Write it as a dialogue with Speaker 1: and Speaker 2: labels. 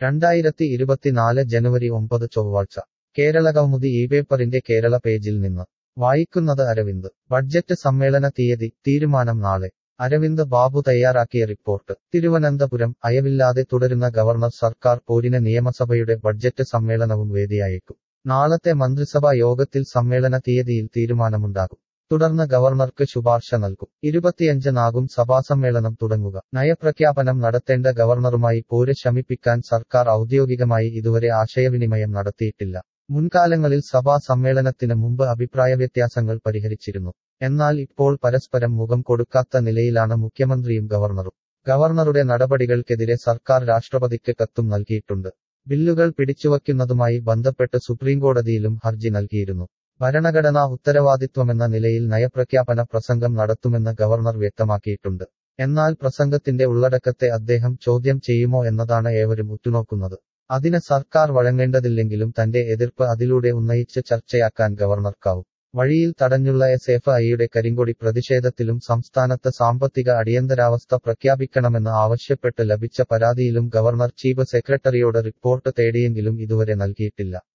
Speaker 1: രണ്ടായിരത്തി ഇരുപത്തിനാല് ജനുവരി ഒമ്പത് ചൊവ്വാഴ്ച കേരള കൗമുദി ഈ പേപ്പറിന്റെ കേരള പേജിൽ നിന്ന് വായിക്കുന്നത് അരവിന്ദ് ബഡ്ജറ്റ് സമ്മേളന തീയതി തീരുമാനം നാളെ അരവിന്ദ് ബാബു തയ്യാറാക്കിയ റിപ്പോർട്ട് തിരുവനന്തപുരം അയവില്ലാതെ തുടരുന്ന ഗവർണർ സർക്കാർ പോരിന് നിയമസഭയുടെ ബഡ്ജറ്റ് സമ്മേളനവും വേദിയായേക്കും നാളത്തെ മന്ത്രിസഭാ യോഗത്തിൽ സമ്മേളന തീയതിയിൽ തീരുമാനമുണ്ടാകും തുടർന്ന് ഗവർണർക്ക് ശുപാർശ നൽകും ഇരുപത്തിയഞ്ചിനാകും സഭാസമ്മേളനം തുടങ്ങുക നയപ്രഖ്യാപനം നടത്തേണ്ട ഗവർണറുമായി പോര് ശമിപ്പിക്കാൻ സർക്കാർ ഔദ്യോഗികമായി ഇതുവരെ ആശയവിനിമയം നടത്തിയിട്ടില്ല മുൻകാലങ്ങളിൽ സഭാ സമ്മേളനത്തിന് മുമ്പ് അഭിപ്രായ വ്യത്യാസങ്ങൾ പരിഹരിച്ചിരുന്നു എന്നാൽ ഇപ്പോൾ പരസ്പരം മുഖം കൊടുക്കാത്ത നിലയിലാണ് മുഖ്യമന്ത്രിയും ഗവർണറും ഗവർണറുടെ നടപടികൾക്കെതിരെ സർക്കാർ രാഷ്ട്രപതിക്ക് കത്തും നൽകിയിട്ടുണ്ട് ബില്ലുകൾ പിടിച്ചുവയ്ക്കുന്നതുമായി ബന്ധപ്പെട്ട് സുപ്രീംകോടതിയിലും ഹർജി നൽകിയിരുന്നു ഭരണഘടനാ ഉത്തരവാദിത്വമെന്ന നിലയിൽ നയപ്രഖ്യാപന പ്രസംഗം നടത്തുമെന്ന് ഗവർണർ വ്യക്തമാക്കിയിട്ടുണ്ട് എന്നാൽ പ്രസംഗത്തിന്റെ ഉള്ളടക്കത്തെ അദ്ദേഹം ചോദ്യം ചെയ്യുമോ എന്നതാണ് ഏവരും ഉറ്റുനോക്കുന്നത് അതിന് സർക്കാർ വഴങ്ങേണ്ടതില്ലെങ്കിലും തന്റെ എതിർപ്പ് അതിലൂടെ ഉന്നയിച്ച് ചർച്ചയാക്കാൻ ഗവർണർക്കാവും വഴിയിൽ തടഞ്ഞുള്ള എസ് എഫ് ഐയുടെ കരിങ്കൊടി പ്രതിഷേധത്തിലും സംസ്ഥാനത്ത് സാമ്പത്തിക അടിയന്തരാവസ്ഥ പ്രഖ്യാപിക്കണമെന്ന് ആവശ്യപ്പെട്ട് ലഭിച്ച പരാതിയിലും ഗവർണർ ചീഫ് സെക്രട്ടറിയോട് റിപ്പോർട്ട് തേടിയെങ്കിലും ഇതുവരെ നൽകിയിട്ടില്ല